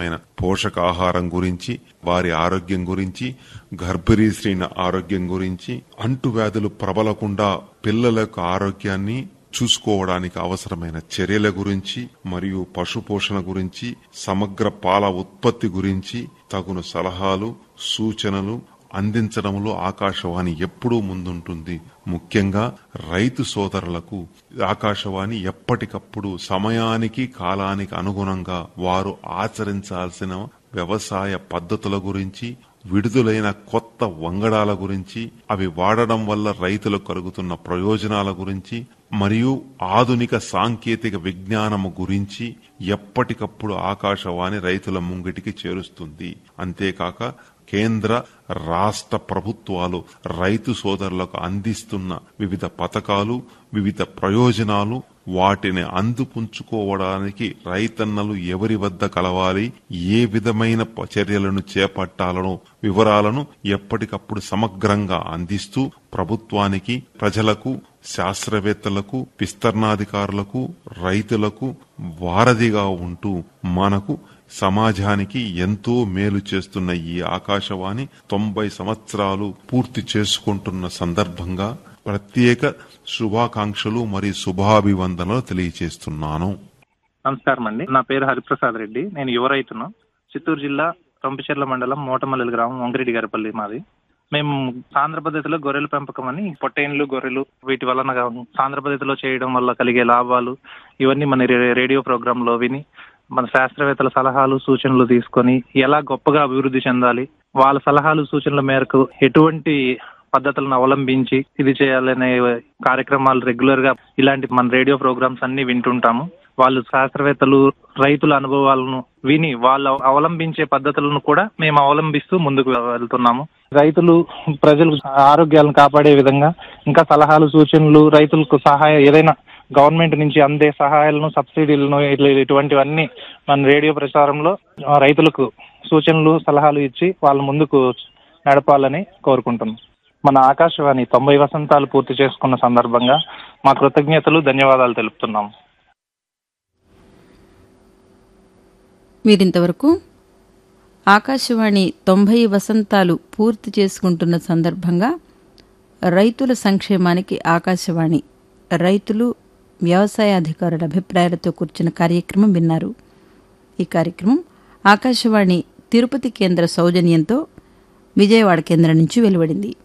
అవసరమైన పోషకాహారం గురించి వారి ఆరోగ్యం గురించి గర్భిణీ స్త్రీల ఆరోగ్యం గురించి అంటువ్యాధులు ప్రబలకుండా పిల్లల యొక్క ఆరోగ్యాన్ని చూసుకోవడానికి అవసరమైన చర్యల గురించి మరియు పశు పోషణ గురించి సమగ్ర పాల ఉత్పత్తి గురించి తగును సలహాలు సూచనలు అందించడంలో ఆకాశవాణి ఎప్పుడూ ముందుంటుంది ముఖ్యంగా రైతు సోదరులకు ఆకాశవాణి ఎప్పటికప్పుడు సమయానికి కాలానికి అనుగుణంగా వారు ఆచరించాల్సిన వ్యవసాయ పద్ధతుల గురించి విడుదలైన కొత్త వంగడాల గురించి అవి వాడడం వల్ల రైతులకు కలుగుతున్న ప్రయోజనాల గురించి మరియు ఆధునిక సాంకేతిక విజ్ఞానము గురించి ఎప్పటికప్పుడు ఆకాశవాణి రైతుల ముంగిటికి చేరుస్తుంది అంతేకాక కేంద్ర రాష్ట్ర ప్రభుత్వాలు రైతు సోదరులకు అందిస్తున్న వివిధ పథకాలు వివిధ ప్రయోజనాలు వాటిని అందిపుంచుకోవడానికి రైతన్నలు ఎవరి వద్ద కలవాలి ఏ విధమైన ప- చర్యలను చేపట్టాలనో వివరాలను ఎప్పటికప్పుడు సమగ్రంగా అందిస్తూ ప్రభుత్వానికి ప్రజలకు శాస్త్రవేత్తలకు విస్తరణాధికారులకు రైతులకు వారధిగా ఉంటూ మనకు సమాజానికి ఎంతో మేలు చేస్తున్న ఈ ఆకాశవాణి తొంభై సంవత్సరాలు పూర్తి చేసుకుంటున్న సందర్భంగా ప్రత్యేక శుభాకాంక్షలు మరియు శుభాభివందనలు తెలియజేస్తున్నాను నమస్కారం అండి నా పేరు హరిప్రసాద్ రెడ్డి నేను యువ రైతును చిత్తూరు జిల్లా రంపచెర్ల మండలం మోటమల్లెల గ్రామం వంగిరెడ్డి గారిపల్లి మాది మేము సాంద్ర పద్ధతిలో గొర్రెల పెంపకం అని పొట్టేన్లు గొర్రెలు వీటి వలన సాంద్ర పద్ధతిలో చేయడం వల్ల కలిగే లాభాలు ఇవన్నీ మన రే- రేడియో ప్రోగ్రామ్ లో విని మన శాస్త్రవేత్తల సలహాలు సూచనలు తీసుకొని ఎలా గొప్పగా అభివృద్ధి చెందాలి వాళ్ళ సలహాలు సూచనల మేరకు ఎటువంటి పద్ధతులను అవలంబించి ఇది చేయాలనే కార్యక్రమాలు రెగ్యులర్ గా ఇలాంటి మన రేడియో ప్రోగ్రామ్స్ అన్ని వింటుంటాము వాళ్ళు శాస్త్రవేత్తలు రైతుల అనుభవాలను విని వాళ్ళు అవలంబించే పద్ధతులను కూడా మేము అవలంబిస్తూ ముందుకు వెళ్తున్నాము రైతులు ప్రజలు ఆరోగ్యాలను కాపాడే విధంగా ఇంకా సలహాలు సూచనలు రైతులకు సహాయ ఏదైనా గవర్నమెంట్ నుంచి అందే సహాయాలను సబ్సిడీలను ఇట్ల- ఇటువంటివన్నీ మన రేడియో ప్రచారంలో ఆ, రైతులకు సూచనలు సలహాలు ఇచ్చి వాళ్ళ ముందుకు నడపాలని కోరుకుంటున్నాం మన ఆకాశవాణి తొంభై వసంతాలు పూర్తి చేసుకున్న సందర్భంగా మా కృతజ్ఞతలు ధన్యవాదాలు తెలుపుతున్నాము మీరింతవరకు ఆకాశవాణి తొంభై వసంతాలు పూర్తి చేసుకుంటున్న సందర్భంగా రైతుల సంక్షేమానికి ఆకాశవాణి రైతులు వ్యవసాయ అధికారుల అభిప్రాయాలతో కూర్చున్న కార్యక్రమం విన్నారు ఈ కార్యక్రమం ఆకాశవాణి తిరుపతి కేంద్ర సౌజన్యంతో విజయవాడ కేంద్రం నుంచి వెలువడింది